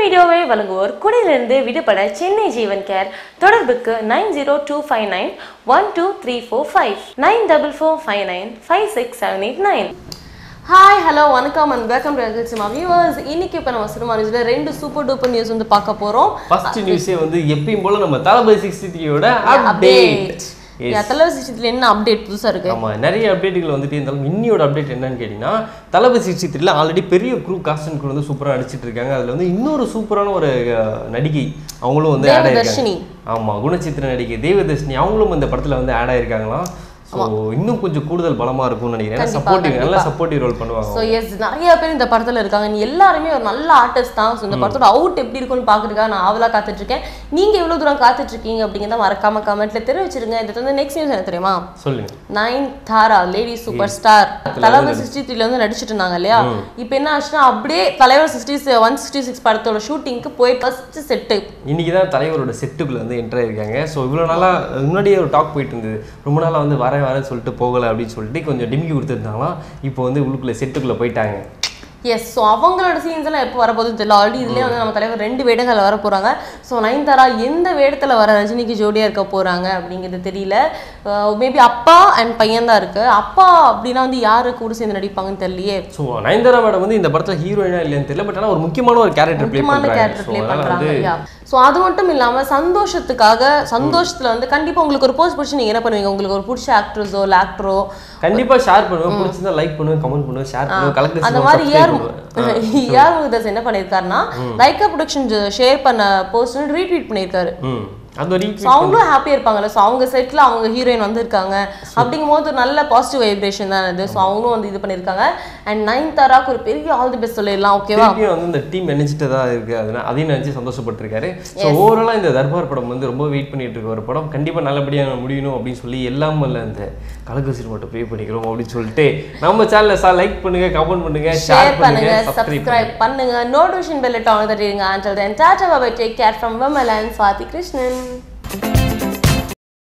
வீடியோவை வழங்குவோர் குடியிலிருந்து விடுபட சென்னை ஜீவன் கேர் தொடர்புக்கு nine zero two five nine one two three four five nine double four five nine five six seven eight nine hi hello வணக்கம் and welcome to cinema viewers இன்னைக்கு இப்போ நம்ம cinema நியூஸில் ரெண்டு சூப்பர் டூப்பர் நியூஸ் வந்து பார்க்க போகிறோம் first நியூஸே வந்து எப்பயும் போல நம்ம தளபதி சிக்ஸ்டி த்ரீயோட அப்டேட் தலைவர் சிஸ்டத்தில் என்ன அப்டேட் புதுசாக இருக்கு ஆமா நிறைய அப்டேட்டுகள் வந்துட்டே இருந்தாலும் இன்னியோட அப்டேட் என்னன்னு கேட்டிங்கன்னா தளபதி சிக்ஸ்டி த்ரீல ஆல்ரெடி பெரிய குரூ காஸ்ட் அண்ட் crew வந்து சூப்பரா நடிச்சிட்டு இருக்காங்க அதுல வந்து இன்னொரு சூப்பரான ஒரு அஹ், நடிகை அவங்களும் வந்து ஆட் தேவதர்ஷினி. ஆயிருக்காங்க ஆமா குணச்சித்திர நடிகை தேவதர்ஷினி அவங்களும் இந்த படத்துல வந்து ஆட் ஆயிருக்காங்களாம் ஸோ இன்னும் கொஞ்சம் கூடுதல் பலமா இருக்கும்னு நினைக்கிறேன் கண்டிப்பா, சப்போர்ட்டிவ் நல்லா சப்போர்ட்டிவ் ரோல் பண்ணுவாங்க ஸோ எஸ் நிறைய பேர் இந்த படத்துல இருக்காங்க நீ எல்லாருமே ஒரு நல்ல ஆர்டிஸ்ட் தான் ஸோ இந்த படத்தோட அவுட் எப்படி இருக்கும்னு பார்க்கறதுக்காக நான் ஆவலா காத்துட்டு இருக்கேன் நீங்க எவ்வளவு தூரம் காத்துட்டு இருக்கீங்க அப்படிங்கிறத மறக்காம கமெண்ட்ல தெரிவிச்சிருங்க இது வந்து நெக்ஸ்ட் நியூஸ் என்ன தெரியுமா சொல்லுங்க Nayanthara lady super star Thalaivar sixty த்ரீல வந்து நடிச்சிட்டு இருந்தாங்க இல்லையா இப்போ என்ன ஆச்சுன்னா அப்படியே தலைவர் சிக்ஸ்டி ஒன் சிக்ஸ்டி சிக்ஸ் படத்தோட ஷூட்டிங்க்கு போய் ஃபர்ஸ்ட் செட்டு இன்னைக்கு தான் தலைவரோட செட்டுக்குள்ள வந்து என்டர் ஆயிருக்காங்க ஸோ இவ்வளோ நாளா முன்னாடியே ஒரு டாக் போயிட்டு இருந்தது ரொம்ப நாளா வந்து வரேன் வரேன்னு சொல்லிட்டு போகல அப்படின்னு சொல்லிட்டு கொஞ்சம் டிமிக்கி கொடுத்துருந்தாங்களாம் இப்போ வந்து உள்ளுக்குள்ள செட்டுக்குள்ள போயிட்டாங்க எஸ் ஸோ அவங்களோட சீன்ஸ் எல்லாம் எப்போ வரப்போகுதுன்னு தெரியல ஆல்ரெடி இதுலேயே வந்து நம்ம தலைவர் ரெண்டு வேடங்கள் வர போகிறாங்க ஸோ நயன்தாரா எந்த வேடத்தில் வர ரஜினிக்கு ஜோடியாக இருக்க போகிறாங்க அப்படிங்கிறது தெரியல மேபி அப்பா அண்ட் பையன் தான் இருக்கு அப்பா அப்படின்னா வந்து யாரு கூட சேர்ந்து நடிப்பாங்கன்னு தெரியலையே ஸோ நயன்தாரா மேடம் வந்து இந்த படத்துல ஹீரோயினா இல்லையான்னு தெரியல பட் ஆனால் ஒரு முக்கியமான ஒரு கேரக்டர் ப்ளே முக்கியமான பண்ணுறாங்க கேரக்டர் ஸோ ப்ளே அதனால பண்ணுறாங்க வந்து யா ஸோ அது மட்டும் இல்லாமல் சந்தோஷத்துக்காக சந்தோஷத்தில் வந்து கண்டிப்பாக உங்களுக்கு ஒரு போஸ்ட் பிடிச்சி நீங்கள் என்ன பண்ணுவீங்க உங்களுக்கு ஒரு பிடிச்ச ஆக்ட்ரஸோ இல்லை ஆக்டரோ கண்டிப்பா ஷேர் பண்ணுவேன் பிடிச்சிருந்தா லைக் பண்ணுவேன் கமெண்ட் பண்ணுவேன் ஷேர் பண்ணுவேன் கலெக்ட் அந்த மாதிரி ஏஆர் ஏஆர் முகதாஸ் என்ன பண்ணியிருக்காருன்னா லைக்கா ப்ரொடக்ஷன் ஷேர் பண்ண போஸ்ட் ரீட்வீட் பண்ணியிருக்காரு ம் அது ஒரு ஸோ அவங்களும் ஹாப்பியாக இருப்பாங்கல்ல ஸோ அவங்க செட்டில் அவங்க ஹீரோயின் வந்திருக்காங்க அப்படிங்கும்போது ஒரு நல்ல பாசிட்டிவ் வைப்ரேஷன் தான் இது ஸோ அவங்களும் வந்து இது பண்ணியிருக்காங்க அண்ட் நைன் தாராக்கு ஒரு பெரிய ஆல் தி பெஸ்ட் சொல்லிடலாம் ஓகேவா திருப்பியும் வந்து இந்த டீம் நினைச்சிட்டு தான் இருக்கு அதனால அதையும் நினைச்சு சந்தோஷப்பட்டிருக்காரு ஸோ ஓவராலாக இந்த தர்பார் படம் வந்து ரொம்ப வெயிட் பண்ணிட்டு இருக்க ஒரு படம் கண்டிப்பா நல்லபடியா முடியணும் அப்படின்னு சொல்லி எல்லாம் இல்ல இந்த கலக்கு சினிமாட்ட ப்ளே பண்ணிக்கிறோம் அப்படின்னு சொல்லிட்டு நம்ம சேனலை சார் லைக் பண்ணுங்க கமெண்ட் பண்ணுங்க ஷேர் ஷேர் பண்ணுங்க பண்ணுங்க சப்ஸ்கிரைப் சப்ஸ்கிரைப் பண்ணுங்க நோட்டிஃபிகேஷன் பெல் ஆன் தட்டிடுங்க until then டாடா bye take care from Vimal and Swathi Krishnan